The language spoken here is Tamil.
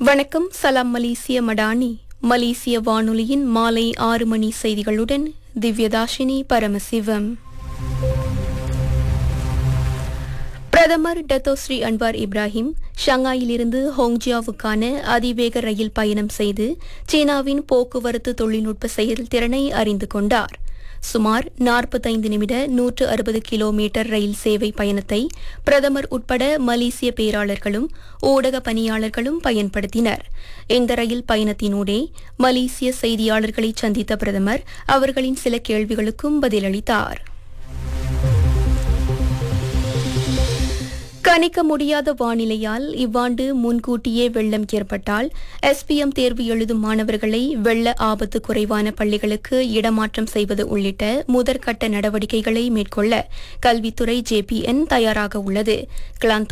வணக்கம் சலாம் மலேசிய மடானி மலேசிய வானொலியின் மாலை ஆறு மணி செய்திகளுடன் திவ்யதாஷினி பரமசிவம் பிரதமர் டத்தோஸ்ரீ அன்வார் இப்ராஹிம் ஷங்காயிலிருந்து ஹோங்ஜியாவுக்கான அதிவேக ரயில் பயணம் செய்து சீனாவின் போக்குவரத்து தொழில்நுட்ப செயல்திறனை அறிந்து கொண்டார் சுமார் 45 நிமிட நூற்று அறுபது கிலோமீட்டர் ரயில் சேவை பயணத்தை பிரதமர் உட்பட மலேசிய பேராளர்களும் ஊடக பணியாளர்களும் பயன்படுத்தினர் இந்த ரயில் பயணத்தினூடே மலேசிய செய்தியாளர்களை சந்தித்த பிரதமர் அவர்களின் சில கேள்விகளுக்கும் பதிலளித்தார் கணிக்க முடியாத வானிலையால் இவ்வாண்டு முன்கூட்டியே வெள்ளம் ஏற்பட்டால் எஸ்பிஎம் தேர்வு எழுதும் மாணவர்களை வெள்ள ஆபத்து குறைவான பள்ளிகளுக்கு இடமாற்றம் செய்வது உள்ளிட்ட முதற்கட்ட நடவடிக்கைகளை மேற்கொள்ள கல்வித்துறை ஜேபிஎன் தயாராக உள்ளது கிளாந்த்